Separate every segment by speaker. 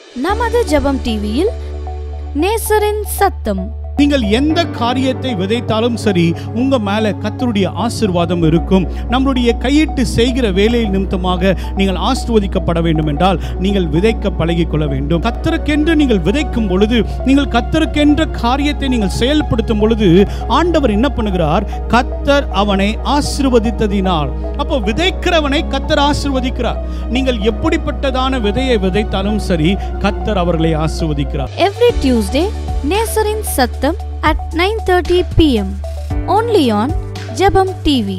Speaker 1: நமது ஜெபம் டிவியில் நேசரின் சத்தம்
Speaker 2: நீங்கள் எந்த காரியத்தை விதைத்தாலும் சரி உங்க மேல கத்தருடைய ஆசிர்வாதம் இருக்கும் நம்மளுடைய கையிட்டு செய்கிற வேலையை நிமித்தமாக நீங்கள் ஆசிர்வதிக்கப்பட வேண்டும் என்றால் நீங்கள் விதைக்க பழகிக் கொள்ள வேண்டும் கத்தருக்கென்று நீங்கள் விதைக்கும் பொழுது நீங்கள் கத்தருக்கென்ற காரியத்தை நீங்கள் செயல்படுத்தும் பொழுது ஆண்டவர் என்ன பண்ணுகிறார் கத்தர் அவனை ஆசிர்வதித்ததினால் அப்போ விதைக்கிறவனை கத்தர் ஆசிர்வதிக்கிறார் நீங்கள் எப்படிப்பட்டதான விதையை விதைத்தாலும் சரி கத்தர் அவர்களை ஆசிர்வதிக்கிறார்
Speaker 1: எவ்ரி டியூஸ்டே நேசரின் சத்தம் at nine thirty PM only on ஜெபம் டிவி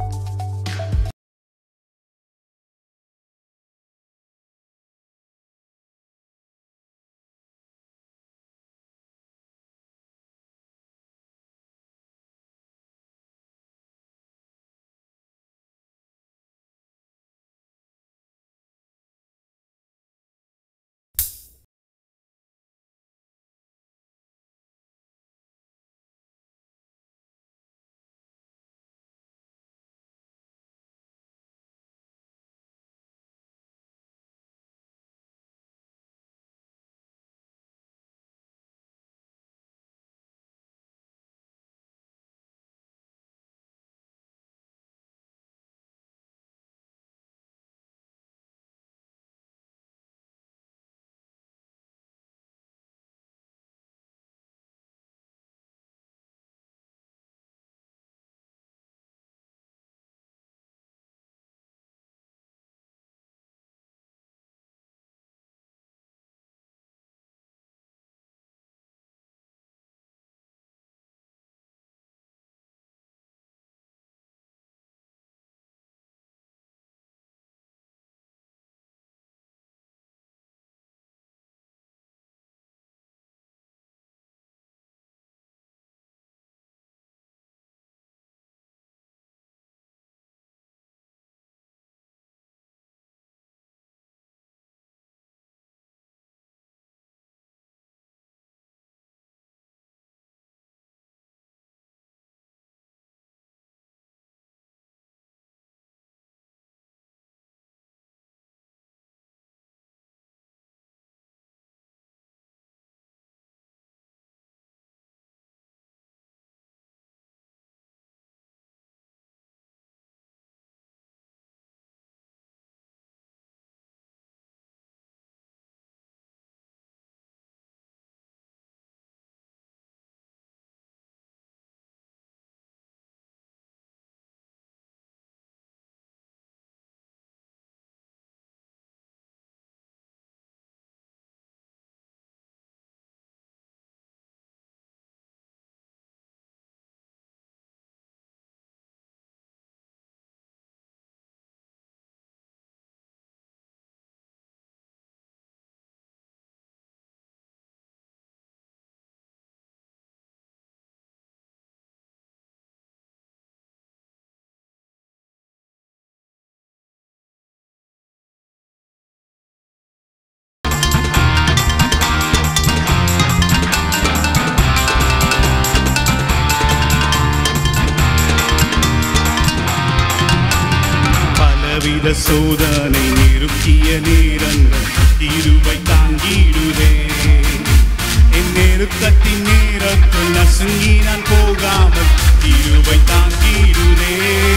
Speaker 2: பலவித சோதனை நெருக்கிய நேரங்கள் இருவை தாங்கிடுதே என் நெருக்கத்தின் நேரத்தில் நசுங்கி நான் போகாமல் இருவை தாங்கிடுதே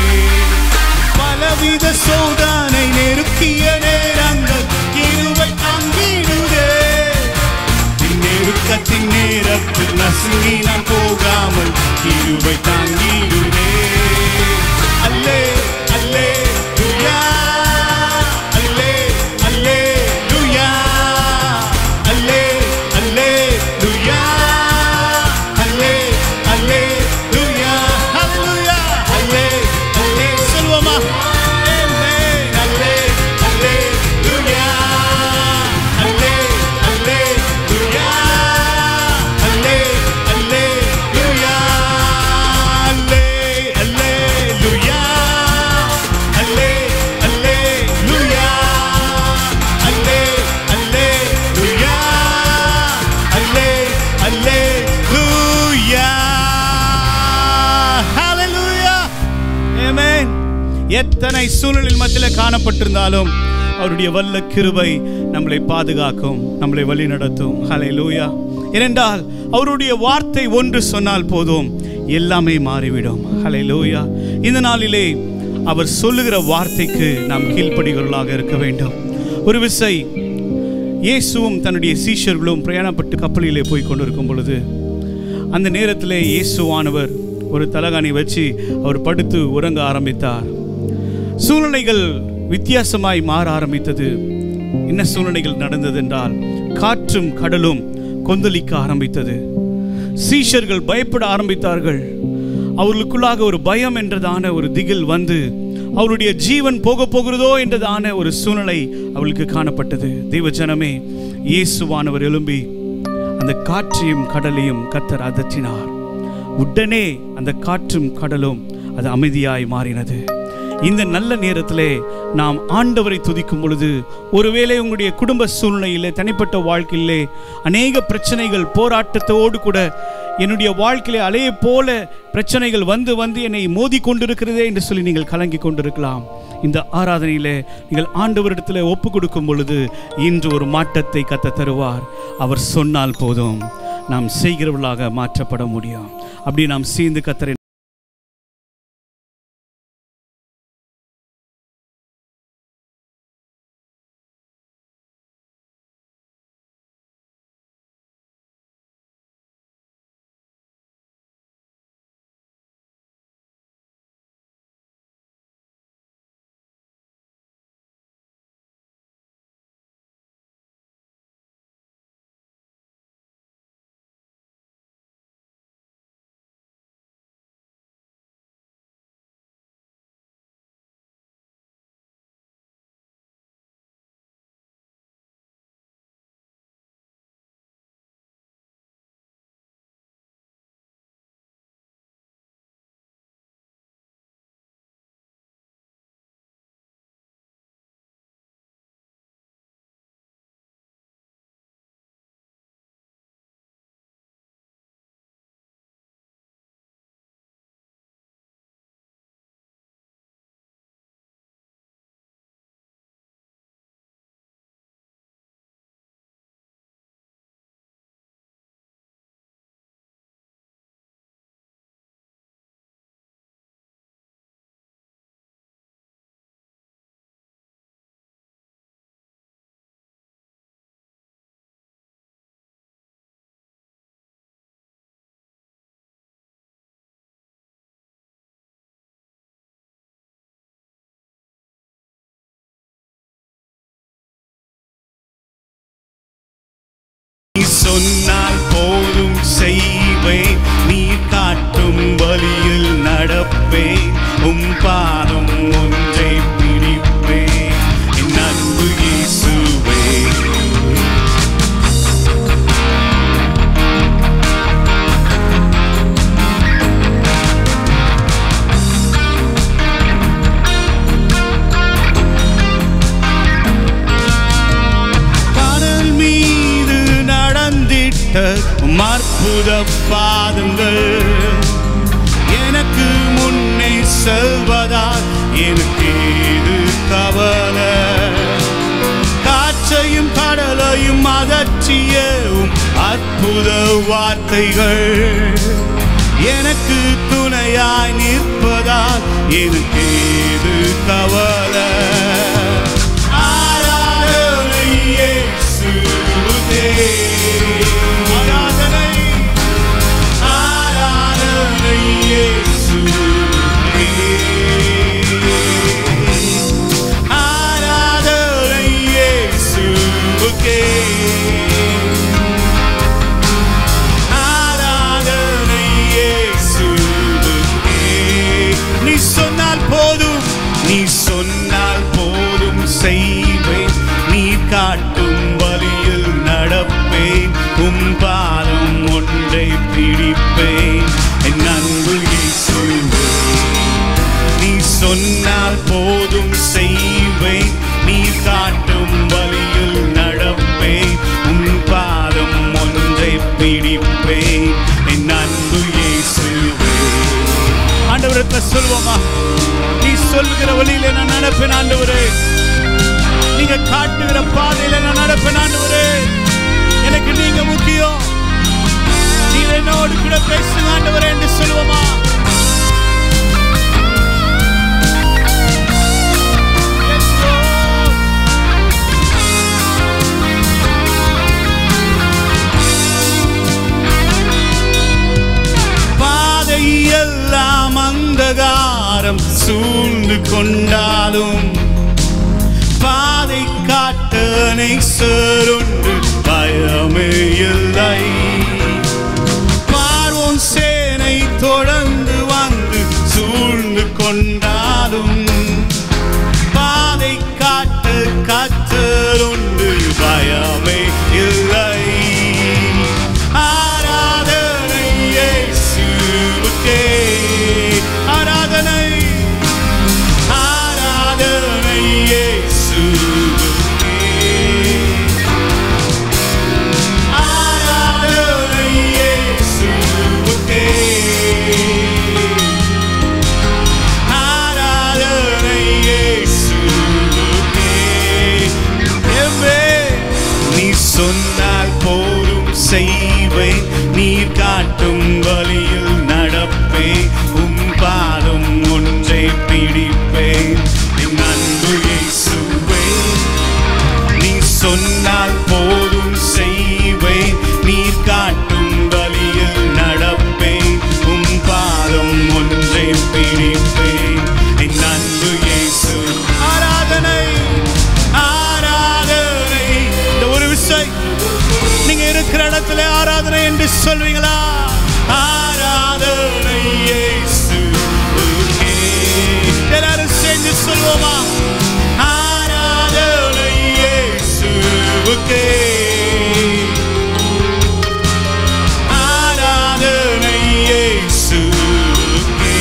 Speaker 2: பலவித சோதனை நெருக்கிய நேரங்கள் இருவை தாங்கிடுதே என் நெருக்கத்தின் நேரத்தில் நசுங்கி நான் போகாமல் இருவை தாங்கிடுதே அல்லே அல்லே லுயா அல்லே அல்லே லுயா அல்லே அல்லே லுயா அல்லே அல்லே லுயா ஹalleluya அல்லே அல்லே சொல்வோமா ஆமென் அல்லே அல்லே லுயா அல்லே அல்லே லுயா அல்லே அல்லே லுயா அல்லே அல்லே லுயா அல்லே அல்லே லுயா அல்லே அல்லே லுயா அல்லே அல்லே லுயா ஹalleluya ஆமென் எத்தனை சூழலில் மத்தியில் காணப்பட்டிருந்தாலும் அவருடைய வல்ல கிருபை நம்மளை பாதுகாக்கும் நம்மளை வழி நடத்தும் ஹalleluya ஏனென்றால் அவருடைய வார்த்தை ஒன்று சொன்னால் போதும் எல்லாமே மாறிவிடும் ஹalleluya இந்த நாளிலே அவர் சொல்லுகிற வார்த்தைக்கு நாம் கீழ்ப்படிகிறவர்களாக இருக்க வேண்டும் ஒரு விசை இயேசுவும் தன்னுடைய சீஷர்களும் பிரயாணப்பட்டு கப்பலிலே போய் கொண்டிருக்கும் பொழுது அந்த நேரத்திலே இயேசுவானவர் ஒரு தலகாணி வச்சு அவர் படுத்து உறங்க ஆரம்பித்தார் சூழ்நிலைகள் வித்தியாசமாய் மாற ஆரம்பித்தது என்ன சூழ்நிலைகள் நடந்தது என்றால் காற்றும் கடலும் கொந்தளிக்க ஆரம்பித்தது சீஷர்கள் பயப்பட ஆரம்பித்தார்கள் அவர்களுக்குள்ளாக ஒரு பயம் என்றதான ஒரு திகில் வந்து அவருடைய ஜீவன் போக போகிறதோ என்றதான ஒரு சூழ்நிலை அவளுக்கு காணப்பட்டது தெய்வ ஜனமே இயேசுவானவர் எழும்பி அந்த காற்றையும் கடலையும் கத்தர் அதற்றினார் உடனே அந்த காற்றும் கடலும் அது அமைதியாய் மாறினது இந்த நல்ல நேரத்திலே நாம் ஆண்டவரை துதிக்கும் பொழுது ஒருவேளை உங்களுடைய குடும்ப சூழ்நிலையிலே தனிப்பட்ட வாழ்க்கையிலே அநேக பிரச்சனைகள் போராட்டத்தோடு கூட என்னுடைய வாழ்க்கையிலே அலையை போல பிரச்சனைகள் வந்து வந்து என்னை மோதி கொண்டிருக்கிறதே என்று சொல்லி நீங்கள் கலங்கி கொண்டிருக்கலாம் இந்த ஆராதனையிலே நீங்கள் ஆண்டவரிடத்தில் ஒப்பு கொடுக்கும் பொழுது இன்று ஒரு மாற்றத்தை கத்த தருவார் அவர் சொன்னால் போதும் நாம் செய்கிறவர்களாக மாற்றப்பட முடியும் அப்படி நாம் சேர்ந்து கத்தரை
Speaker 3: நீ சொன்னால் போதும் செய்வேன் நீ காட்டும் வழியில் நடப்பேன் உம் பாதம் ஒன்றை பிடிப்பேன் என் அன்பு இயேசுவே கடல் மீது நடந்திட்ட உம் அற்புத பாதங்கள் எனக்கு முன்னே செல்வதால் எனக்கு இது கவலை காற்றையும் கடலையும் அதற்றிய உம் அற்புத வார்த்தைகள் எனக்கு துணையாய் நிற்பதால் எனக்கு இது கவலை ஆராதனை இயேசுவே. ஆராதனை ஆராதனை இயேசுவே. ஆராதனை இயேசுவுக்கே. ஆராதனை இயேசுவுக்கே. நீ சொன்னால் போதும் நீ சொன்னால் போதும் செய்வேன் நீ காட்டும் வழியில் நடப்பேன் உம் பாதம் ஒன்றை பிடிப்பேன் என் அன்பு இயேசுவே நீ சொன்னால் போதும் செய்வேன் நீ காட்டும் வழியில் நடப்பேன் உன் பாதம் ஒன்றை பிடிப்பேன் என் அன்பு இயேசுவே
Speaker 2: ஆண்டவரத்தை சொல்வோமா நீ சொல்லுகிற வழியிலே நான் நடப்பேன் ஆண்டவரே நீ நீங்க காட்டுகிற பாதையில நான் நடப்பேன் ஆண்டவரே எனக்கு நீங்க முக்கியம் நீங்க என்னோடு கூட பேசுங்க ஆண்டவரே என்று சொல்லுவோமா Yes, Lord.
Speaker 3: பாதை எல்லாம் அந்தகாரம் சூழ்ந்து கொண்டாலும் பாதை காட்டனை சருண்டு பயமே இல்லை பார்வோன் சேனை தொடர்ந்து வந்து சூழ்ந்து கொண்டாலும் பாதை காட்ட கத்தருண்டு பயமே இல்லை ஆராதனை இயேசுவுக்கே ஆராதனை ஆராதனை இயேசுவுக்கே ஆராதனை இயேசுவுக்கே ஆராதனை இயேசுவுக்கே எவ்வே நீ சொன்னால் போரும் செய்வேன் நீர் காட்டும் வழியில் நடப்பேன் உம் பாதம் ஒன்றை பிடிப்பேன் என் அன்பு இயேசுவே நீ சொன்னால் போதும் செய்வேன் நீர் காட்டும் வழியில் நடப்பேன் உம் பாதம் ஒன்றை பிடிப்பேன் என் அன்பு இயேசு ஆராதனை ஆராதனை இந்த ஒரு விசை நீங்க இருக்கிற இடத்துல ஆராதனை என்று சொல்வீங்களா ஆராதனை இயேசுவுக்கே. எல்லாரும் சேர்ந்து சொல்வோமா ஆராதனை இயேசுவுக்கே. ஆராதனை இயேசுவுக்கே.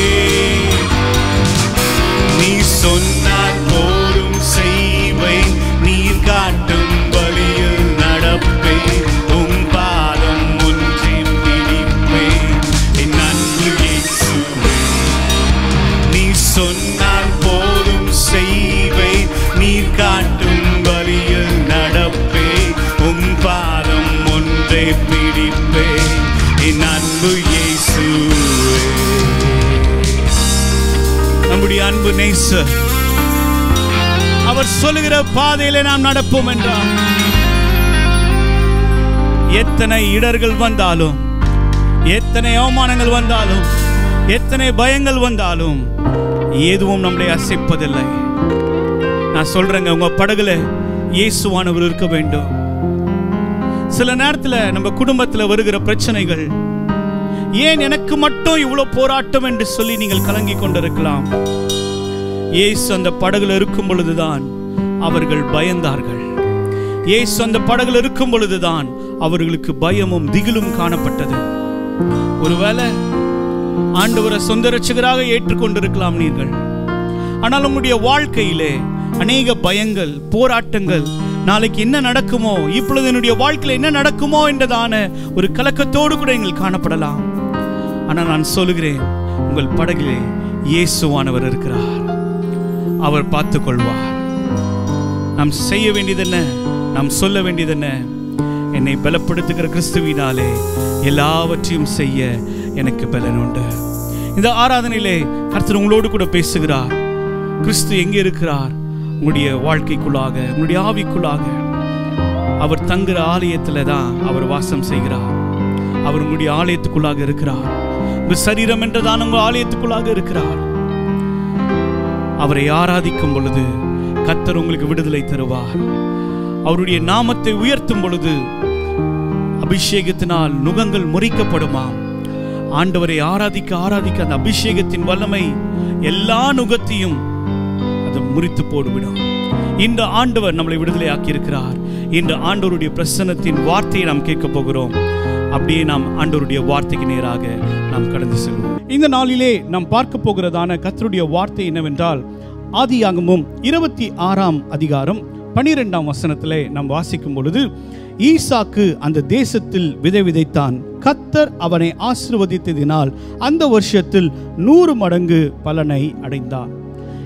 Speaker 3: நீ சொன்னால் போதும் செய்வேன் நீர் காட்டும் வழியில் நடப்பேன் உம் பாதம் ஒன்றி பிடிப்பேன் என் அன்பு இயேசுவே நீ சொன்னால் போதும் செய்வேன் நீர் காட்டும் வழியில் நடப்பேன் உம் பாதம் ஒன்றை பிடிப்பேன் என் அன்பு இயேசுவே நம்முடைய அன்பு நேசர் அவர் சொல்லுகிற பாதையிலே நாம் நடப்போம் என்றார் எத்தனை இடர்கள் வந்தாலும் எத்தனை அவமானங்கள் வந்தாலும் எத்தனை பயங்கள் வந்தாலும் எதுவும் நம்மளை அசைப்பதில்லை நான் சொல்றேங்க உங்க படகுல இயேசுவானவர் இருக்க வேண்டும் சில நேரத்துல நம்ம குடும்பத்துல வருகிற பிரச்சனைகள் ஏன் எனக்கு மட்டும் இவ்வளவு போராட்டம் என்று சொல்லி நீங்கள் கலங்கி கொண்டிருக்கலாம் இயேசு அந்த படகுல இருக்கும் பொழுதுதான் அவர்கள் பயந்தார்கள் இயேசு அந்த படகுல இருக்கும் பொழுதுதான் அவர்களுக்கு பயமும் திகிலும் காணப்பட்டது ஒருவேளை ஆண்டவரை சொந்த ரட்சகராக ஏற்றுக்கொண்டிருக்கலாம் நீங்கள் ஆனால் உங்களுடைய வாழ்க்கையிலே அநேக பயங்கள் போராட்டங்கள் நாளைக்கு என்ன நடக்குமோ இப்பொழுது என்னுடைய வாழ்க்கையில் என்ன நடக்குமோ என்றதான ஒரு கலக்கத்தோடு கூட நீங்கள் காணப்படலாம் ஆனால் நான் சொல்லுகிறேன் உங்கள் படகிலே இயேசுவானவர் இருக்கிறார் அவர் பார்த்துக் கொள்வார் நாம் செய்ய வேண்டியது என்ன நாம் சொல்ல வேண்டியது என்ன என்னை பலப்படுத்துகிற கிறிஸ்துவினாலே எல்லாவற்றையும் செய்ய எனக்கு பலன் உண்டு இந்த ஆராதனையிலே கர்த்தர் உங்களோடு கூட பேசுகிறார் கிறிஸ்து எங்கே இருக்கிறார் உங்களுடைய வாழ்க்கைக்குள்ளாக உங்களுடைய ஆவிக்குள்ளாக அவர் தங்குற ஆலயத்துல தான் அவர் வாசம் செய்கிறார் அவர் உங்களுடைய ஆலயத்துக்குள்ளாக இருக்கிறார் உங்கள் சரீரம் என்றதான் உங்கள் ஆலயத்துக்குள்ளாக இருக்கிறார் அவரை ஆராதிக்கும் பொழுது கர்த்தர் உங்களுக்கு விடுதலை தருவார் அவருடைய நாமத்தை உயர்த்தும் பொழுது அபிஷேகத்தினால் நுகங்கள் முறிக்கப்படுமாம் ஆண்டவரை ஆராதிக்க ஆராதிக்க அந்த அபிஷேகத்தின் வல்லமை எல்லா நுகத்தையும் அது முறித்து போடுவிடும் இந்த ஆண்டவர் நம்மளை விடுதலை ஆக்கியிருக்கிறார் இந்த ஆண்டவருடைய பிரசன்னத்தின் வார்த்தையை நாம் கேட்க போகிறோம் அப்படியே நாம் ஆண்டவருடைய வார்த்தைக்கு நேராக நாம் கடந்து செல்வோம் இந்த நாளிலே நாம் பார்க்க போகிறதான கர்த்தருடைய வார்த்தை என்னவென்றால் ஆதியாகமும் இருபத்தி ஆறாம் அதிகாரம் பனிரெண்டாம் வசனத்திலே நாம் வாசிக்கும் பொழுது ஈசாக்கு அந்த தேசத்தில் விதை விதைத்தான் கத்தர் அவனை ஆசிர்வதித்ததினால் அந்த வருஷத்தில் நூறு மடங்கு பலனை அடைந்தான்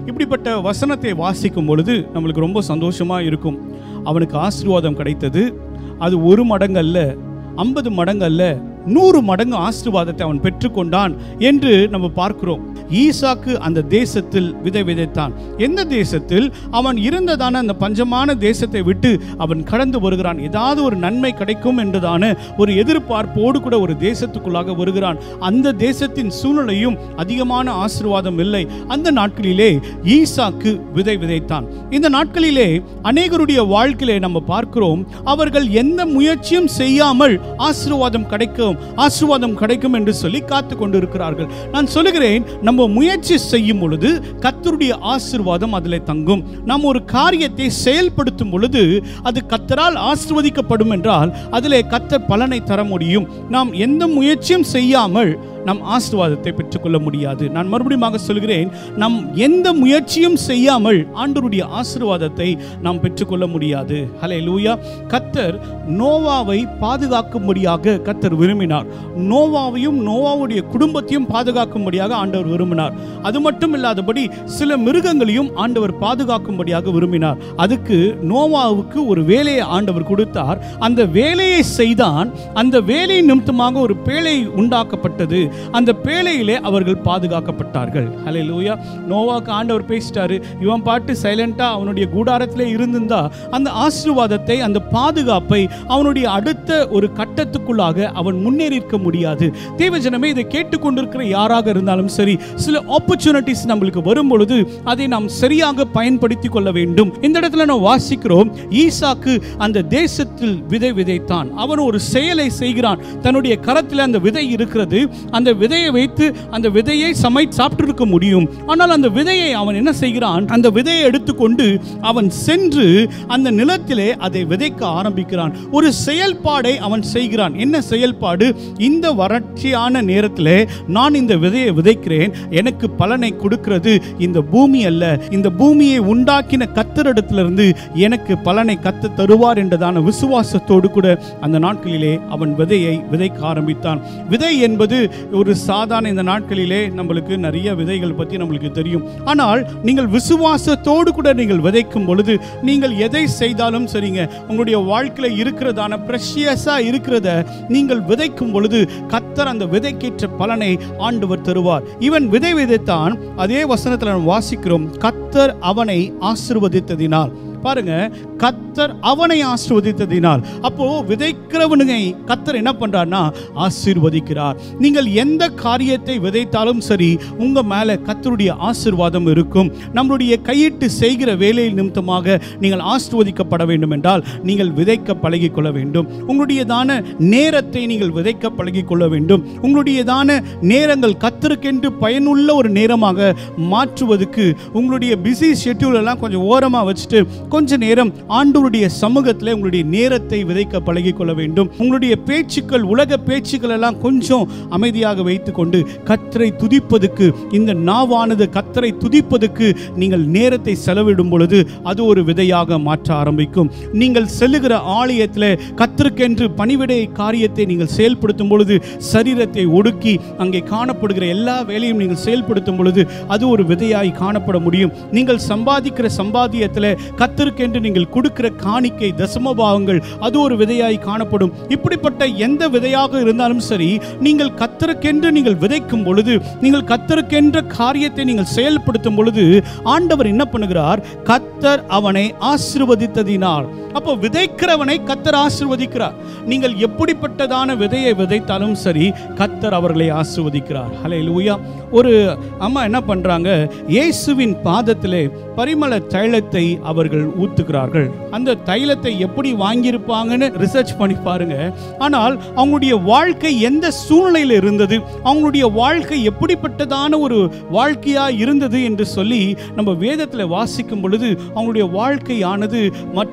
Speaker 2: இப்படிப்பட்ட வசனத்தை வாசிக்கும் பொழுது நம்மளுக்கு ரொம்ப சந்தோஷமா இருக்கும் அவனுக்கு ஆசீர்வாதம் கிடைத்தது அது ஒரு மடங்கு அல்ல ஐம்பது மடங்கு அல்ல நூறு மடங்கு ஆசீர்வாதத்தை அவன் பெற்றுக்கொண்டான் என்று நம்ம பார்க்கிறோம் ஈசாக்கு அந்த தேசத்தில் விதை விதைத்தான் எந்த தேசத்தில் அவன் இருந்ததான அந்த பஞ்சமான தேசத்தை விட்டு அவன் கடந்து வருகிறான் ஏதாவது ஒரு நன்மை கிடைக்கும் என்றுதான ஒரு எதிர்பார்ப்போடு கூட ஒரு தேசத்துக்குள்ளாக வருகிறான் அந்த தேசத்தின் சூழ்நிலையும் அதிகமான ஆசீர்வாதம் இல்லை அந்த நாட்களிலே ஈசாக்கு விதை விதைத்தான் இந்த நாட்களிலே அநேகருடைய வாழ்க்கையிலே நம்ம பார்க்கிறோம் அவர்கள் எந்த முயற்சியும் செய்யாமல் ஆசீர்வாதம் கிடைக்கும் ஆசீர்வாதம் கிடைக்கும் என்று சொல்லி காத்து கொண்டிருக்கிறார்கள் நான் சொல்லுகிறேன் நம்ம முயற்சி செய்யும் பொழுது கத்தருடைய ஆசீர்வாதம் அதில் தங்கும் நாம் ஒரு காரியத்தை செயல்படுத்தும் பொழுது அது கத்தரால் ஆசீர்வதிக்கப்படும் என்றால் அதிலே கத்தர் பலனை தர முடியும் நாம் எந்த முயற்சியும் செய்யாமல் நம் ஆசீர்வாதத்தை பெற்றுக்கொள்ள முடியாது நான் மறுபடியும் சொல்கிறேன் நம் எந்த முயற்சியும் செய்யாமல் ஆண்டவருடைய ஆசீர்வாதத்தை நாம் பெற்றுக்கொள்ள முடியாது ஹலே லூயா கத்தர் நோவாவை பாதுகாக்கும்படியாக கத்தர் விரும்பினார் நோவாவையும் நோவாவுடைய குடும்பத்தையும் பாதுகாக்கும்படியாக ஆண்டவர் விரும்பினார் அது மட்டும் இல்லாதபடி சில மிருகங்களையும் ஆண்டவர் பாதுகாக்கும்படியாக விரும்பினார் அதுக்கு நோவாவுக்கு ஒரு வேலையை ஆண்டவர் கொடுத்தார் அந்த வேலையை செய்தான் அந்த வேலை நிமித்தமாக ஒரு பேழை உண்டாக்கப்பட்டது அந்த பேழையிலே அவர்கள் பாதுகாக்கப்பட்டார்கள் ஹலே லூயா நோவாக்கு ஆண்டவர் பேசிட்டாரு இவன் பாட்டு சைலண்டா அவனுடைய கூடாரத்திலே இருந்திருந்தா அந்த ஆசீர்வாதத்தை அந்த பாதுகாப்பை அவனுடைய அடுத்த ஒரு கட்டத்துக்குள்ளாக அவன் முன்னேறி இருக்க முடியாது தேவஜனமே இதை கேட்டுக்கொண்டிருக்கிற யாராக இருந்தாலும் சரி சில ஆப்பர்ச்சுனிட்டிஸ் நம்மளுக்கு வரும் பொழுது அதை நாம் சரியாக பயன்படுத்தி கொள்ள வேண்டும் இந்த இடத்துல நாம் வாசிக்கிறோம் ஈசாக்கு அந்த தேசத்தில் விதை விதைத்தான் அவன் ஒரு செயலை செய்கிறான் தன்னுடைய கரத்தில் அந்த விதை இருக்கிறது அந்த விதையை வைத்து அந்த விதையை சமை சாப்பிட்டு இருக்க முடியும் ஆனால் அந்த விதையை அவன் என்ன செய்கிறான் அந்த விதையை எடுத்துக்கொண்டு அவன் சென்று அந்த நிலத்திலே அதை விதைக்க ஆரம்பிக்கிறான் ஒரு செயல்பாடை அவன் செய்கிறான் என்ன செயல்பாடு இந்த வறட்சியான நேரத்திலே நான் இந்த விதையை விதைக்கிறேன் எனக்கு பலனை கொடுக்கிறது இந்த பூமி அல்ல இந்த பூமியை உண்டாக்கின கத்தரிடத்திலிருந்து எனக்கு பலனை கத்த தருவார் என்றதான விசுவாசத்தோடு கூட அந்த நாட்களிலே அவன் விதையை விதைக்க ஆரம்பித்தான் விதை என்பது ஒரு சாதாரண இந்த நாட்களிலே நம்மளுக்கு நிறைய விதைகள் பற்றி நம்மளுக்கு தெரியும் ஆனால் நீங்கள் விசுவாசத்தோடு கூட நீங்கள் விதைக்கும் பொழுது நீங்கள் எதை செய்தாலும் சரிங்க உங்களுடைய வாழ்க்கையில் இருக்கிறதான ப்ரெஷியஸாக இருக்கிறத நீங்கள் விதைக்கும் பொழுது கத்தர் அந்த விதைக்கேற்ற பலனை ஆண்டவர் தருவார் இவன் விதை விதைத்தான் அதே வசனத்தில் நாம் வாசிக்கிறோம் கத்தர் அவனை ஆசிர்வதித்ததினால் பாருங்க கத்தர் அவனை ஆசிர்வதித்ததினால் அப்போ விதைக்கிறவனுங்க கத்தர் என்ன பண்றார்னா ஆசீர்வதிக்கிறார் நீங்கள் எந்த காரியத்தை விதைத்தாலும் சரி உங்க மேல கத்தருடைய ஆசீர்வாதம் இருக்கும் நம்மளுடைய கையிட்டு செய்கிற வேலை நிமித்தமாக நீங்கள் ஆசிர்வதிக்கப்பட வேண்டும் என்றால் நீங்கள் விதைக்க பழகிக் கொள்ள வேண்டும் உங்களுடையதான நேரத்தை நீங்கள் விதைக்க பழகிக் கொள்ள வேண்டும் உங்களுடையதான நேரங்கள் கத்தருக்கென்று பயனுள்ள ஒரு நேரமாக மாற்றுவதற்கு உங்களுடைய பிஸி ஷெட்யூல் எல்லாம் கொஞ்சம் ஓரமாக வச்சுட்டு கொஞ்ச நேரம் ஆண்டவருடைய சமூகத்தில் உங்களுடைய நேரத்தை விதைக்க பழகிக் கொள்ள வேண்டும் உங்களுடைய பேச்சுக்கள் உலக பேச்சுக்கள் எல்லாம் கொஞ்சம் அமைதியாக வைத்துக்கொண்டு கத்தரை துதிப்பதுக்கு இந்த நாவானது கத்தரை துதிப்பதுக்கு நீங்கள் நேரத்தை செலவிடும் பொழுது அது ஒரு விதையாக மாற்ற ஆரம்பிக்கும் நீங்கள் செல்லுகிற ஆலயத்தில் கத்தருக்கென்று பணிவிடை காரியத்தை நீங்கள் செயல்படுத்தும் பொழுது சரீரத்தை ஒடுக்கி அங்கே காணப்படுகிற எல்லா வேலையும் நீங்கள் செயல்படுத்தும் பொழுது அது ஒரு விதையாய் காணப்பட முடியும் நீங்கள் சம்பாதிக்கிற சம்பாத்தியத்தில் கத்தருக்கென்று நீங்கள் கொடுக்கிற காணிக்கை தசமபாவங்கள் அது ஒரு விதையாய் காணப்படும் இப்படிப்பட்ட எந்த விதையாக இருந்தாலும் சரி நீங்கள் கத்தருக்கென்று நீங்கள் விதைக்கும் பொழுது நீங்கள் கத்தருக்கென்ற காரியத்தை நீங்கள் செயல்படுத்தும் பொழுது ஆண்டவர் என்ன பண்ணுகிறார் கத்தர் அவனை ஆசிர்வதித்ததினால் அப்போ விதைக்கிறவனை கத்தர் ஆசிர்வதிக்கிறார் நீங்கள் எப்படிப்பட்டதான விதையை விதைத்தாலும் சரி கத்தர் அவர்களை ஆசிர்வதிக்கிறார் ஹலே லூயா ஒரு அம்மா என்ன பண்றாங்க இயேசுவின் பாதத்திலே பரிமள தைலத்தை அவர்கள் ஊத்துகிறார்கள் அந்த தைலத்தை எப்படி வாங்கியிருப்பாங்கன்னு ரிசர்ச் பண்ணி பாருங்க ஆனால் அவங்களுடைய வாழ்க்கை எந்த சூழ்நிலையில் இருந்தது அவங்களுடைய வாழ்க்கை எப்படிப்பட்டதான ஒரு வாழ்க்கையா இருந்தது என்று சொல்லி நம்ம வேதத்தில் வாசிக்கும் பொழுது அவங்களுடைய வாழ்க்கையானது மற்றவர்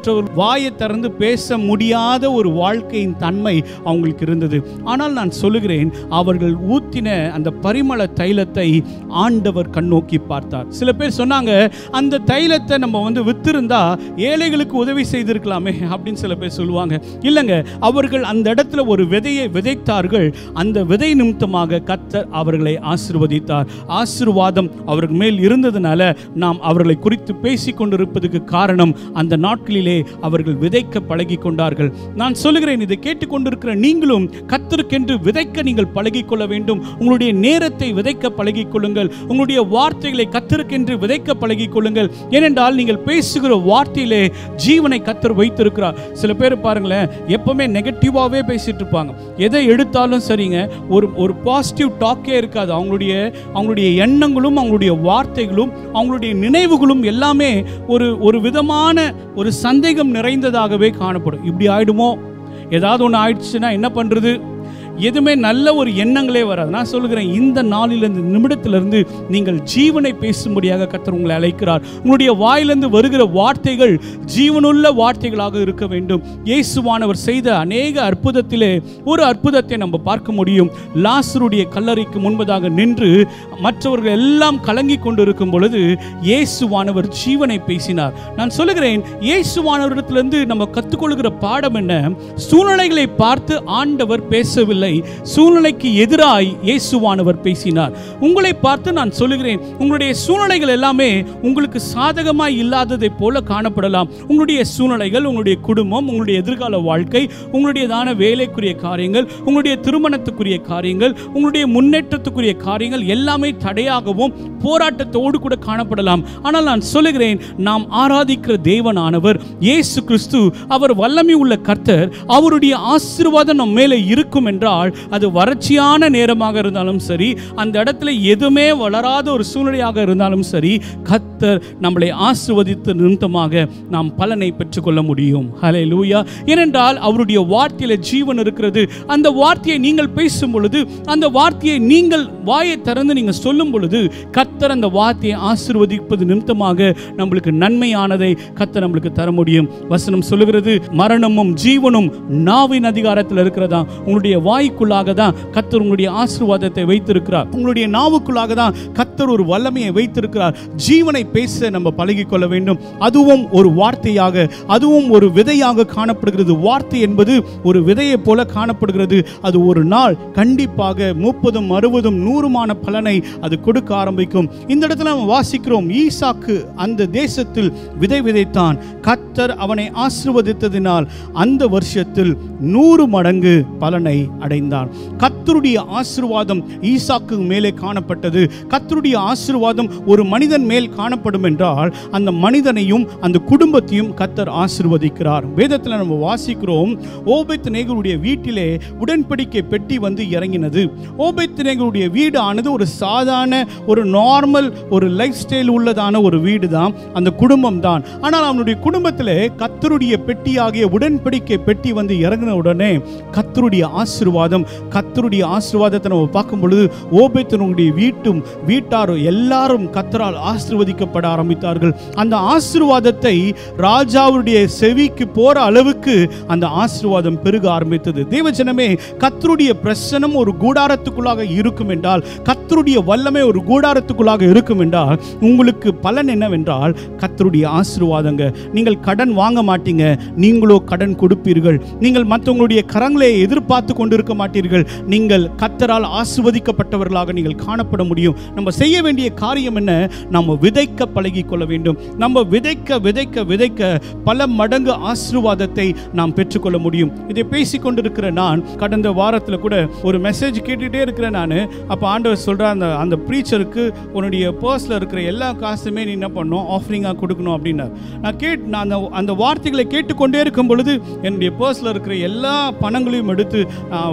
Speaker 2: வாயை திறந்து பேச முடியாத ஒரு வாழ்க்கையின் தன்மை அவங்களுக்கு இருந்தது ஆனால் நான் சொல்லுகிறேன் அவர்கள் ஊத்தின அந்த பரிமள தைலத்தை ஆண்டவர் கண்ணோக்கி பார்த்தார் சில பேர் சொன்னாங்க அந்த தைலத்தை நம்ம வந்து வித்திருந்தா ஏழைகளுக்கு உதவி செய்திருக்கலாமே அப்படின்னு சில பேர் சொல்லுவாங்க இல்லைங்க அவர்கள் அந்த இடத்துல ஒரு விதையை விதைத்தார்கள் அந்த விதை நிமித்தமாக கத்தர் அவர்களை ஆசிர்வதித்தார் ஆசீர்வாதம் அவர்கள் மேல் இருந்ததுனால நாம் அவர்களை குறித்து பேசிக் கொண்டிருப்பதுக்கு காரணம் அந்த நாட்களிலே அவர்கள் விதைக்க பழகி கொண்டார்கள் நான் சொல்லுகிறேன் இதை கேட்டுக்கொண்டிருக்கிற நீங்களும் கத்தருக்கென்று விதைக்க நீங்கள் பழகிக் கொள்ள வேண்டும் உங்களுடைய நேரத்தை விதைக்க பழகிக் கொள்ளுங்கள் உங்களுடைய வார்த்தைகளை கத்தருக்கென்று விதைக்க பழகிக் கொள்ளுங்கள் ஏனென்றால் நீங்கள் பேசுகிற வார்த்தையிலே ஜீவனை கத்தர் வைத்திருக்கிறார் சில பேர் பாருங்களேன் எப்பவுமே நெகட்டிவாகவே பேசிட்டு இருப்பாங்க எதை எடுத்தாலும் சரிங்க ஒரு ஒரு பாசிட்டிவ் டாக்கே இருக்காது அவங்களுடைய அவங்களுடைய எண்ணங்களும் அவங்களுடைய வார்த்தைகளும் அவங்களுடைய நினைவுகளும் எல்லாமே ஒரு ஒரு விதமான ஒரு சந்தேகம் நிறைந்ததாகவே காணப்படும் இப்படி ஆயிடுமோ ஏதாவது ஒன்று ஆயிடுச்சுன்னா என்ன பண்ணுறது எதுவுமே நல்ல ஒரு எண்ணங்களே வராது நான் சொல்லுகிறேன் இந்த நாளிலிருந்து நிமிடத்திலிருந்து நீங்கள் ஜீவனை பேசும்படியாக கத்தர் உங்களை அழைக்கிறார் உங்களுடைய வாயிலிருந்து வருகிற வார்த்தைகள் ஜீவனுள்ள வார்த்தைகளாக இருக்க வேண்டும் இயேசுவானவர் செய்த அநேக அற்புதத்திலே ஒரு அற்புதத்தை நம்ம பார்க்க முடியும் லாசருடைய கல்லறைக்கு முன்பதாக நின்று மற்றவர்கள் எல்லாம் கலங்கி கொண்டிருக்கும் பொழுது இயேசுவானவர் ஜீவனை பேசினார் நான் சொல்லுகிறேன் இயேசுவானவரிடத்திலிருந்து நம்ம கற்றுக்கொள்கிற பாடம் என்ன சூழ்நிலைகளை பார்த்து ஆண்டவர் பேசவில்லை சூழ்நிலைக்கு எதிராய் இயேசுவானவர் பேசினார் உங்களை பார்த்து நான் சொல்லுகிறேன் உங்களுடைய சூழ்நிலைகள் எல்லாமே உங்களுக்கு சாதகமாய் இல்லாததை போல காணப்படலாம் உங்களுடைய சூழ்நிலைகள் உங்களுடைய குடும்பம் உங்களுடைய எதிர்கால வாழ்க்கை உங்களுடையதான வேலைக்குரிய காரியங்கள் உங்களுடைய திருமணத்துக்குரிய காரியங்கள் உங்களுடைய முன்னேற்றத்துக்குரிய காரியங்கள் எல்லாமே தடையாகவும் போராட்டத்தோடு கூட காணப்படலாம் ஆனால் நான் சொல்லுகிறேன் நாம் ஆராதிக்கிற தேவனானவர் இயேசு கிறிஸ்து அவர் வல்லமை உள்ள கர்த்தர் அவருடைய ஆசீர்வாதம் நம் மேலே இருக்கும் என்றால் அது வறட்சியான நேரமாக இருந்தாலும் சரி அந்த இடத்துல எதுவுமே வளராத ஒரு சூழ்நிலையாக இருந்தாலும் சரி கர்த்தர் நம்மளை ஆசீர்வதித்த நிமித்தமாக நாம் பலனை பெற்றுக்கொள்ள முடியும் ஹலே லூயா ஏனென்றால் அவருடைய வார்த்தையில ஜீவன் இருக்கிறது அந்த வார்த்தையை நீங்கள் பேசும் பொழுது அந்த வார்த்தையை நீங்கள் வாயை திறந்து நீங்கள் சொல்லும் பொழுது கர்த்தர் அந்த வார்த்தையை ஆசீர்வதிப்பது நிமித்தமாக நம்மளுக்கு நன்மையானதை கர்த்தர் நம்மளுக்கு தர முடியும் வசனம் சொல்லுகிறது மரணமும் ஜீவனும் நாவின் அதிகாரத்தில் இருக்கிறதா உங்களுடைய வாய்க்குள்ளாக தான் கர்த்தர் உங்களுடைய ஆசீர்வாதத்தை வைத்திருக்கிறார் உங்களுடைய நாவுக்குள்ளாக தான் கர்த்தர் ஒரு வல்லமையை வைத்திருக்கிறார் ஜீவனை பேச நம்ம பழகிக் கொள்ள வேண்டும் அதுவும் ஒரு வார்த்தையாக அதுவும் ஒரு விதையாக காணப்படுகிறது வார்த்தை என்பது ஒரு விதையை போல காணப்படுகிறது அது ஒரு நாள் கண்டிப்பாக முப்பதும் அறுபதும் நூறுமான பலனை அது கொடுக்க ஆரம்பிக்கும் இந்த இடத்துல நம்ம வாசிக்கிறோம் ஈசாக்கு அந்த தேசத்தில் விதை விதைத்தான் கத்தர் அவனை ஆசிர்வதித்ததினால் அந்த வருஷத்தில் நூறு மடங்கு பலனை அடைந்தான் கத்தருடைய ஆசீர்வாதம் ஈசாக்கு மேலே காணப்பட்டது கத்தருடைய ஆசீர்வாதம் ஒரு மனிதன் மேல் காணப்படும் என்றால் அந்த மனிதனையும் அந்த குடும்பத்தையும் கத்தர் ஆசீர்வதிக்கிறார் வேதத்தில் நம்ம வாசிக்கிறோம் ஓபெத் நேகருடைய வீட்டிலே உடன்படிக்கை பெட்டி வந்து இறங்கினது ஓபெத் நேகருடைய வீடு ஆனது ஒரு சாதாரண ஒரு நார்மல் ஒரு லைஃப் ஸ்டைல் உள்ளதான ஒரு வீடு தான் அந்த குடும்பம் தான் ஆனால் அவனுடைய குடும்பத்தில் கத்தருடைய பெட்டியாகிய உடன்படிக்கை பெட்டி வந்து இறங்கின உடனே கத்தருடைய ஆசீர்வாதம் கத்தருடைய ஆசீர்வாதத்தை நம்ம பார்க்கும் பொழுது ஓபேத்தனுடைய வீட்டும் வீட்டாரும் எல்லாரும் கத்தரால் ஆசீர்வதிக்கப்பட ஆரம்பித்தார்கள் அந்த ஆசீர்வாதத்தை ராஜாவுடைய செவிக்கு போற அளவுக்கு அந்த ஆசீர்வாதம் பெருக ஆரம்பித்தது தேவஜனமே கத்தருடைய பிரசனம் ஒரு கூடாரத்துக்குள்ளாக இருக்கும் என்றால் கத்தருடைய வல்லமை ஒரு கூடாரத்துக்குள்ளாக இருக்கும் என்றால் உங்களுக்கு பலன் என்னவென்றால் கத்தருடைய ஆசீர்வாதங்க நீங்கள் கடன் வாங்க மாட்டீங்க நீங்களோ கடன் கொடுப்பீர்கள் நீங்கள் மற்றவங்களுடைய கரங்களை எதிர்பார்த்து கொண்டிருக்க மாட்டீர்கள் நீங்கள் கத்தரால் ஆசிர்வதிக்கப்பட்டவர்களாக நீங்கள் காணப்பட முடியும் நம்ம செய்ய வேண்டிய காரியம் என்ன நம்ம விதைக்க பழகிக் கொள்ள வேண்டும் நம்ம விதைக்க விதைக்க விதைக்க பல மடங்கு ஆசீர்வாதத்தை நாம் பெற்றுக்கொள்ள முடியும் இதை பேசிக் கொண்டிருக்கிற நான் கடந்த வாரத்தில் கூட ஒரு மெசேஜ் கேட்டுட்டே இருக்கிறேன் நான் அப்போ ஆண்டவர் சொல்ற அந்த அந்த ப்ரீச்சருக்கு உன்னுடைய பர்ஸில் இருக்கிற எல்லா காசுமே நீ என்ன பண்ணணும் ஆஃபரிங்காக கொடுக்கணும் அப்படின்னார் நான் கேட் நான் அந்த அந்த வார்த்தைகளை கேட்டுக்கொண்டே இருக்கும் பொழுது என்னுடைய பர்ஸில் இருக்கிற எல்லா பணங்களையும் எடுத்து நான்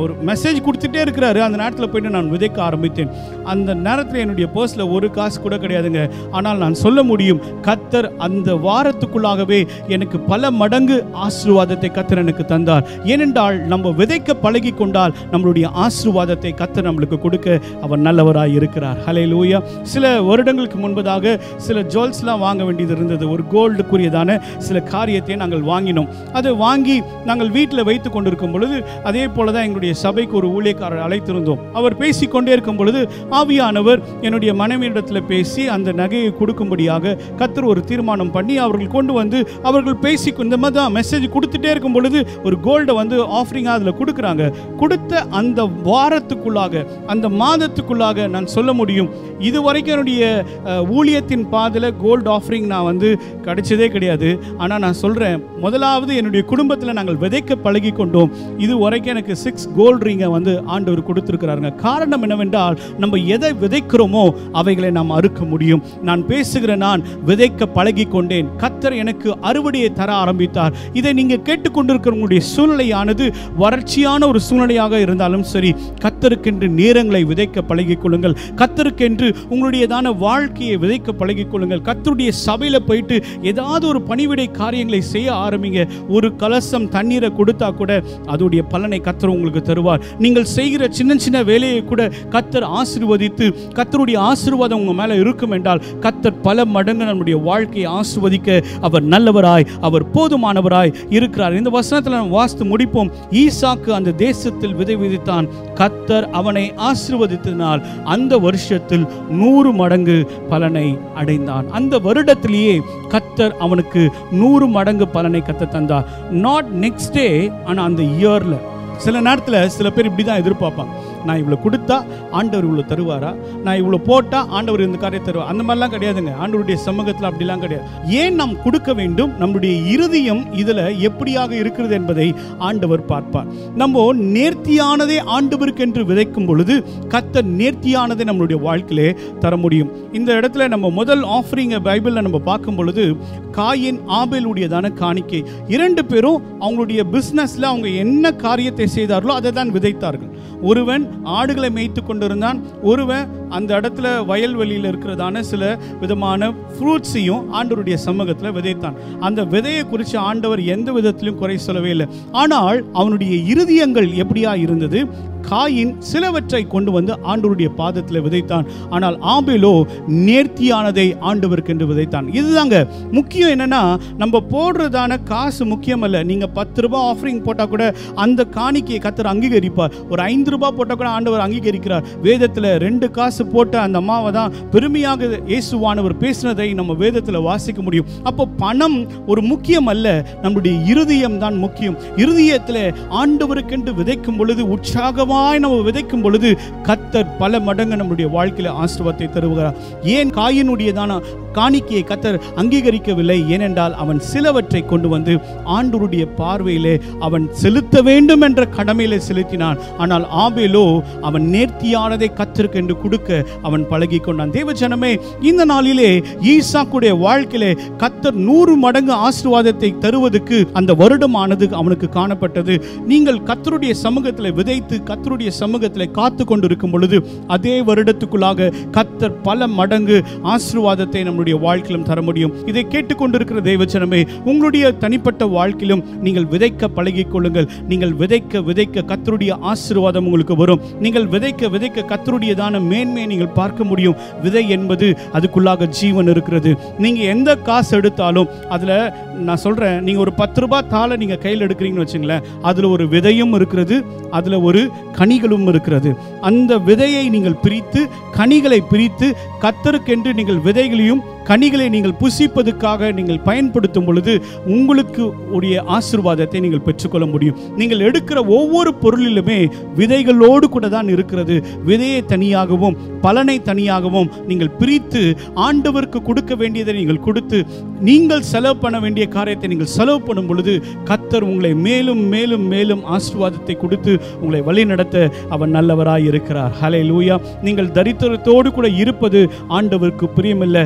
Speaker 2: அவர் மெசேஜ் கொடுத்துட்டே இருக்கிறாரு அந்த நேரத்தில் போயிட்டு நான் விதைக்க ஆரம்பித்தேன் அந்த நேரத்தில் என்னுடைய பர்ஸில் ஒரு காசு கூட கிடையாதுங்க ஆனால் நான் சொல்ல முடியும் கத்தர் அந்த வாரத்துக்குள்ளாகவே எனக்கு பல மடங்கு ஆசீர்வாதத்தை கத்தர் எனக்கு தந்தார் ஏனென்றால் நம்ம விதைக்க பழகி கொண்டால் நம்மளுடைய ஆசீர்வாதத்தை கத்தர் நம்மளுக்கு கொடுக்க அவர் நல்லவராய் இருக்கிறார் ஹலே லூயா சில வருடங்களுக்கு முன்பதாக சில ஜுவல்ஸ்லாம் வாங்க வேண்டியது இருந்தது ஒரு கோல்டுக்குரியதான சில காரியத்தை நாங்கள் வாங்கினோம் அதை வாங்கி நாங்கள் வீட்டில் வைத்து கொண்டிருக்கும் பொழுது அதே போல தான் எங்களுடைய சபைக்கு ஒரு ஊழியக்காரர் அழைத்திருந்தோம் அவர் பேசிக்கொண்டே இருக்கும் பொழுது ஆவியானவர் என்னுடைய மனைவியிடத்தில் பேசி அந்த நகையை கொடுக்கும்படியாக கத்தர் ஒரு தீர்மானம் பண்ணி அவர்கள் கொண்டு வந்து அவர்கள் பேசி இந்த மாதிரி தான் மெசேஜ் கொடுத்துட்டே இருக்கும் பொழுது ஒரு கோல்டை வந்து ஆஃபரிங்காக அதில் கொடுக்குறாங்க கொடுத்த அந்த வாரத்துக்குள்ளாக அந்த மாதத்துக்குள்ளாக நான் சொல்ல முடியும் இது வரைக்கும் என்னுடைய அஹ், ஊழியத்தின் பாதையில் கோல்டு ஆஃபரிங் நான் வந்து கிடைச்சதே கிடையாது ஆனால் நான் சொல்கிறேன் முதலாவது என்னுடைய குடும்பத்தில் நாங்கள் விதைக்க பழகி கொண்டோம் இது வரைக்கும் எனக்கு சிக்ஸ் கோல்டு ரிங்கை வந்து ஆண்டவர் கொடுத்துருக்கிறாருங்க காரணம் என்னவென்றால் நம்ம எதை விதைக்கிறோமோ அவைகளை நாம் அறுக்க முடியும் நான் பேசுகிற நான் விதைக்க பழகி கொண்டேன் கத்தர் எனக்கு அறுவடையை தர ஆரம்பித்தார் இதை நீங்கள் கேட்டுக்கொண்டிருக்கிறவங்களுடைய சூழ்நிலையானது வறட்சியான ஒரு சூழ்நிலையாக இருந்தாலும் சரி கத்தருக்கென்று நேரங்களை விதைக்க பழகிக் கொள்ளுங்கள் கத்தருக்கென்று உங்களுடையதான வாழ்க்கையை விதைக்க பழகிக் கொள்ளுங்கள் கத்தருடைய சபையில் போயிட்டு ஏதாவது ஒரு பணிவிடை காரியங்களை செய்ய ஆரம்பிங்க ஒரு கலசம் தண்ணீரை கொடுத்தா கூட அதோடைய பலனை கத்தர் உங்களுக்கு தருவார் நீங்கள் செய்கிற சின்ன சின்ன வேலையை கூட கத்தர் ஆசீர்வதித்து கத்தருடைய ஆசீர்வாதம் உங்க மேல இருக்கும் என்றால் கத்தர் பல மடங்கு நம்முடைய வாழ்க்கையை ஆசீர்வதிக்க அவர் நல்லவராய் அவர் போதுமானவராய் இருக்கிறார் இந்த வசனத்தில் நம்ம வாசித்து முடிப்போம் ஈசாக்கு அந்த தேசத்தில் விதை விதித்தான் கத்தர் அவனை ஆசீர்வதித்ததினால் அந்த வருஷத்தில் நூறு மடங்கு பலனை அடைந்தான் அந்த வருடத்திலேயே கத்தர் அவனுக்கு நூறு மடங்கு பலனை கத்த தந்தார் நாட் நெக்ஸ்ட் டே ஆனால் அந்த இயரில் சில நேரத்தில் சில பேர் இப்படி தான் எதிர்பார்ப்பாங்க நான் இவ்வளோ கொடுத்தா ஆண்டவர் இவ்வளோ தருவாரா நான் இவ்வளோ போட்டால் ஆண்டவர் இந்த காரியம் தருவார் அந்த மாதிரிலாம் கிடையாதுங்க ஆண்டவருடைய சமூகத்தில் அப்படிலாம் கிடையாது ஏன் நாம் கொடுக்க வேண்டும் நம்முடைய இருதயம் இதில் எப்படியாக இருக்கிறது என்பதை ஆண்டவர் பார்ப்பார் நம்ம நேர்த்தியானதை ஆண்டவருக்கு என்று விதைக்கும் பொழுது கத்த நேர்த்தியானதை நம்மளுடைய வாழ்க்கையிலே தர முடியும் இந்த இடத்துல நம்ம முதல் ஆஃபரிங்கை பைபிளில் நம்ம பார்க்கும் பொழுது காயின் ஆபேலுடையதான காணிக்கை இரண்டு பேரும் அவங்களுடைய பிஸ்னஸில் அவங்க என்ன காரியத்தை செய்தார்களோ அதை தான் விதைத்தார்கள் ஒருவன் ஆடுகளை மேய்த்து கொண்டிருந்தான் ஒருவன் அந்த இடத்துல வயல்வெளியில் இருக்கிறதான சில விதமான ஃப்ரூட்ஸையும் ஆண்டவருடைய சமூகத்தில் விதைத்தான் அந்த விதையை குறித்து ஆண்டவர் எந்த விதத்திலும் குறை சொல்லவே இல்லை ஆனால் அவனுடைய இருதயங்கள் எப்படியா இருந்தது காயின் சிலவற்றை கொண்டு வந்து ஆண்டவருடைய பாதத்தில் விதைத்தான் ஆனால் ஆபேலோ நேர்த்தியானதை ஆண்டவருக்கு என்று விதைத்தான் இதுதாங்க முக்கியம் என்னன்னா நம்ம போடுறதான காசு முக்கியம் அல்ல நீங்க பத்து ரூபாய் ஆஃபரிங் போட்டால் கூட அந்த காணிக்கையை கத்தர் அங்கீகரிப்பார் ஒரு ஐந்து ரூபாய் போட்டால் கூட ஆண்டவர் அங்கீகரிக்கிறார் வேதத்தில் ரெண்டு காசு போட்ட அந்த அம்மாவை தான் பெருமையாக இயேசுவானவர் பேசினதை நம்ம வேதத்தில் வாசிக்க முடியும் அப்போ பணம் ஒரு முக்கியம் அல்ல நம்முடைய இருதயம் தான் முக்கியம் இருதயத்தில் ஆண்டவருக்கென்று விதைக்கும் பொழுது உற்சாகமாய் நம்ம விதைக்கும் பொழுது கத்தர் பல மடங்கு நம்முடைய வாழ்க்கையில் ஆசீர்வாதத்தை தருகிறார் ஏன் காயினுடையதான காணிக்கையை கத்தர் அங்கீகரிக்கவில்லை ஏனென்றால் அவன் சிலவற்றை கொண்டு வந்து ஆண்டவருடைய பார்வையிலே அவன் செலுத்த வேண்டும் என்ற கடமையிலே செலுத்தினான் ஆனால் ஆபேலோ அவன் நேர்த்தியானதை கத்தருக்கு என்று கொடுக்க அவன் பழகி கொண்டான் தேவ ஜனமே இந்த நாளிலே ஈசாக்குடைய வாழ்க்கையிலே கத்தர் நூறு மடங்கு ஆசீர்வாதத்தை தருவதற்கு அந்த வருடமானது அவனுக்கு காணப்பட்டது நீங்கள் கத்தருடைய சமூகத்தில் விதைத்து கத்தருடைய சமூகத்தில் காத்து கொண்டிருக்கும் பொழுது அதே வருடத்துக்குள்ளாக கத்தர் பல மடங்கு ஆசீர்வாதத்தை நம்முடைய வாழ்க்கையிலும் தர முடியும் இதை கேட்டுக்கொண்டிருக்கிற தேவச்சனமே உங்களுடைய தனிப்பட்ட வாழ்க்கையிலும் நீங்கள் விதைக்க பழகிக் கொள்ளுங்கள் நீங்கள் விதைக்க விதைக்க கத்தருடைய ஆசீர்வாதம் உங்களுக்கு வரும் நீங்கள் விதைக்க விதைக்க கத்தருடையதான மேன்மையை நீங்கள் பார்க்க முடியும் விதை என்பது அதுக்குள்ளாக ஜீவன் இருக்கிறது நீங்க எந்த காசு எடுத்தாலும் அதுல நான் சொல்றேன் நீங்க ஒரு பத்து ரூபாய் தாளை நீங்க கையில் எடுக்கிறீங்கன்னு வச்சுங்களேன் அதுல ஒரு விதையும் இருக்கிறது அதுல ஒரு கனிகளும் இருக்கிறது அந்த விதையை நீங்கள் பிரித்து கனிகளை பிரித்து கத்தருக்கென்று நீங்கள் விதைகளையும் கனிகளை நீங்கள் புசிப்பதற்காக நீங்கள் பயன்படுத்தும் பொழுது உங்களுக்கு உடைய ஆசீர்வாதத்தை நீங்கள் பெற்றுக்கொள்ள முடியும் நீங்கள் எடுக்கிற ஒவ்வொரு பொருளிலுமே விதைகளோடு கூட தான் இருக்கிறது விதையை தனியாகவும் பலனை தனியாகவும் நீங்கள் பிரித்து ஆண்டவருக்கு கொடுக்க வேண்டியதை நீங்கள் கொடுத்து நீங்கள் செலவு பண்ண வேண்டிய காரியத்தை நீங்கள் செலவு பண்ணும் பொழுது கத்தர் உங்களை மேலும் மேலும் மேலும் ஆசீர்வாதத்தை கொடுத்து உங்களை வழி நடத்த அவர் நல்லவராய் இருக்கிறார் ஹலே லூயா நீங்கள் தரித்திரத்தோடு கூட இருப்பது ஆண்டவருக்கு பிரியமில்லை நீங்கள்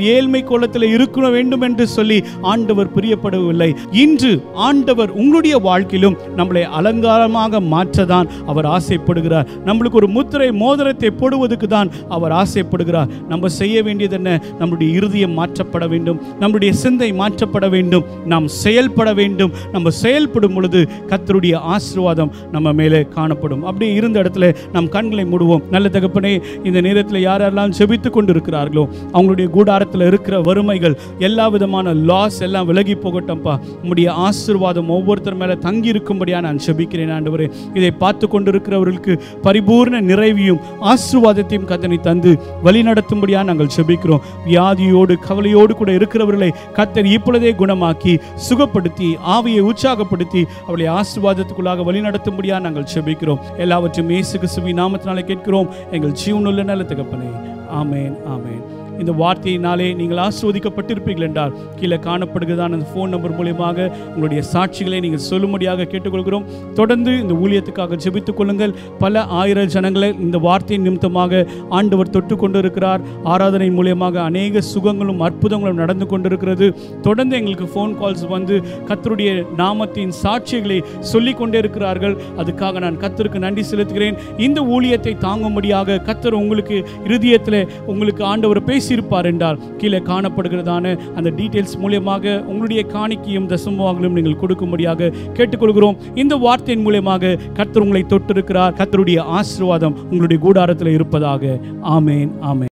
Speaker 2: நீங்கள் ஏழ்மை கோலத்தில் இருக்க வேண்டும் என்று சொல்லி ஆண்டவர் பிரியப்படவில்லை இன்று ஆண்டவர் உங்களுடைய வாழ்க்கையிலும் நம்மளை அலங்காரமாக மாற்றதான் அவர் ஆசைப்படுகிறார் நம்மளுக்கு ஒரு முத்திரை மோதிரத்தை போடுவதற்கு தான் அவர் ஆசைப்படுகிறார் நம்ம செய்ய வேண்டியது என்ன நம்முடைய இருதயம் மாற்றப்பட வேண்டும் நம்முடைய சிந்தை மாற்றப்பட வேண்டும் நாம் செயல்பட வேண்டும் நம்ம செயல்படும் பொழுது கர்த்தருடைய ஆசீர்வாதம் நம்ம மேலே காணப்படும் அப்படியே இருந்த இடத்துல நம் கண்களை மூடுவோம் நல்ல தகப்பனே இந்த நேரத்தில் யாரெல்லாம் செபித்து கொண்டு இருக்கிறார்களோ அவங்களுடைய கூடாரத்தில் இருக்கிற வறுமைகள் எல்லா விதமான லாஸ் எல்லாம் விலகி போகட்டும்ப்பா உம்முடைய ஆசீர்வாதம் ஒவ்வொருத்தர் மேலே தங்கி இருக்கும்படியா நான் செபிக்கிறேன் ஆண்டவரே இதை பார்த்து கொண்டிருக்கிறவர்களுக்கு பரிபூர்ண நிறைவையும் ஆசீர்வாதத்தையும் கத்தனை தந்து வழி நடத்தும்படியா நாங்கள் செபிக்கிறோம் வியாதியோடு கவலையோடு கூட இருக்கிறவர்களை கத்தர் இப்பொழுதே குணமாக்கி சுகப்படுத்தி ஆவியை உற்சாகப்படுத்தி அவளை ஆசீர்வாதத்துக்குள்ளாக வழி நடத்தும்படியா நாங்கள் செபிக்கிறோம் எல்லாவற்றையும் இயேசு கிறிஸ்துவின் நாமத்தினாலே கேட்கிறோம் எங்கள் ஜீவனுள்ள நல்ல தகப்பனே ஆமேன் ஆமேன் இந்த வார்த்தையினாலே நீங்கள் ஆஸ்வதிக்கப்பட்டிருப்பீர்கள் என்றால் கீழே காணப்படுகிறதான அந்த ஃபோன் நம்பர் மூலியமாக உங்களுடைய சாட்சிகளை நீங்கள் சொல்லும்படியாக கேட்டுக்கொள்கிறோம் தொடர்ந்து இந்த ஊழியத்துக்காக ஜெபித்துக் கொள்ளுங்கள் பல ஆயிரம் ஜனங்களை இந்த வார்த்தையின் நிமித்தமாக ஆண்டவர் தொட்டு கொண்டு இருக்கிறார் ஆராதனை மூலியமாக அநேக சுகங்களும் அற்புதங்களும் நடந்து கொண்டிருக்கிறது தொடர்ந்து எங்களுக்கு ஃபோன் கால்ஸ் வந்து கத்தருடைய நாமத்தின் சாட்சிகளை சொல்லிக் கொண்டே இருக்கிறார்கள் அதுக்காக நான் கத்தருக்கு நன்றி செலுத்துகிறேன் இந்த ஊழியத்தை தாங்கும்படியாக கத்தர் உங்களுக்கு இருதயத்தில் உங்களுக்கு ஆண்டவர் பேசியிருப்பார் என்றால் கீழே காணப்படுகிறதான அந்த டீட்டெயில்ஸ் மூலியமாக உங்களுடைய காணிக்கையும் தசமவாங்களும் நீங்கள் கொடுக்கும்படியாக கேட்டுக்கொள்கிறோம் இந்த வார்த்தையின் மூலியமாக கர்த்தர் உங்களை தொட்டிருக்கிறார் கர்த்தருடைய ஆசீர்வாதம் உங்களுடைய கூடாரத்தில் இருப்பதாக ஆமேன் ஆமேன்